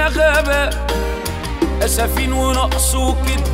مالينا غابة أسفين ونقص وكده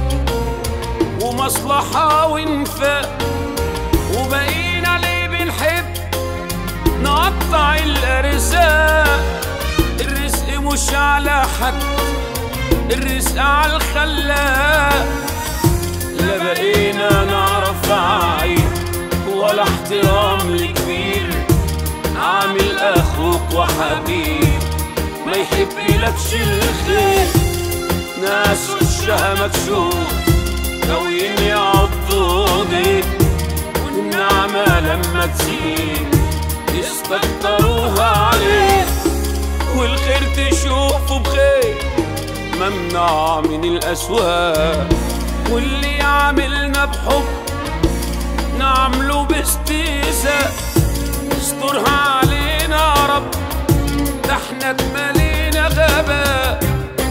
ومصلحة وانفاق وبقينا ليه بنحب نقطع الأرزاق الرزق مش على حد الرزق على الخلاق لا بقينا نعرف عيب ولا احترام لكبير عامل اخوك وحبيب ما يحبلكش الخير ناس وشها مكشوف ناويين يعضوا بيك والنعمة لما تزيد يستكتروها عليك والخير تشوفه بخير ممنوع من الأسواق واللي يعملنا بحب نعمله باستيزاء استرها علينا يا رب ده احنا اتملينا غباء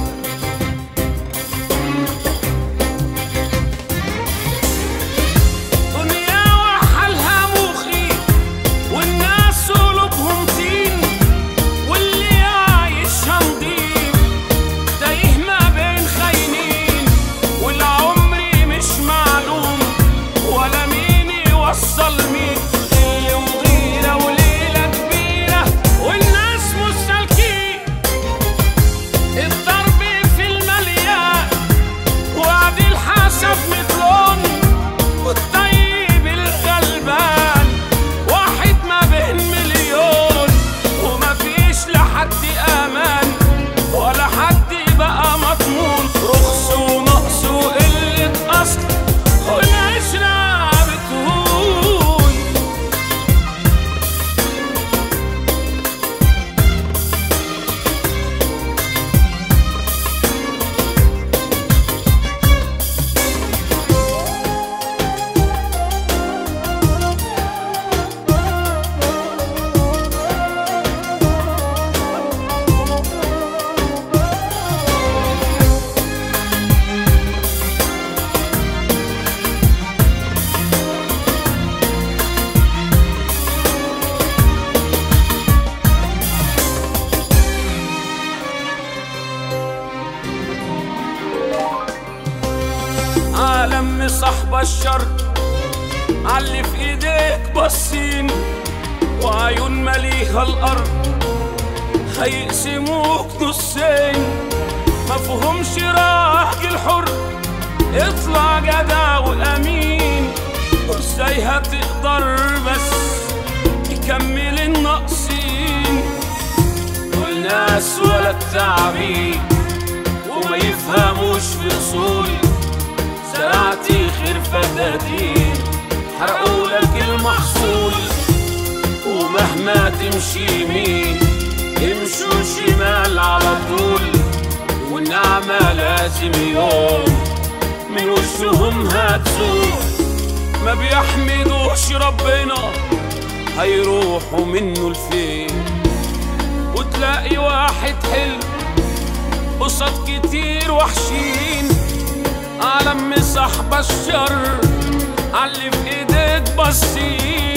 دنيا وحالها مخيف والناس قلوبهم طين واللي عايشها نضيف تايه ما بين خاينين والعمر مش معلوم ولا مين يوصل مين يوم غيرة وليلة كبيرة والناس مش سالكين الضرب في المليان وعد الحسب متلون والطيب الغلبان واحد ما بين مليون وما فيش لحد امان ولا حد بقى مضمون رخص ونقص وقلة اصل والعشرة بتهون عالم صاحب الشر علي في ايديك باصين وعيون مليها الارض هيقسموك نصين مفهومش راجل حر اطلع جدع وامين وازاي هتقدر بس تكمل الناقصين دول ناس ولا التعبين وما يفهموش في اصول زرعتي خير فدادين حرقوا لك المحصول ومهما تمشي يمين يمشوا شمال على طول والنعمة لازم يوم من وشهم هتزول ما بيحمدوش ربنا هيروحوا منه لفين وتلاقي واحد حلو قصاد كتير وحشين عالم صاحب الشر علي في ايديك بصين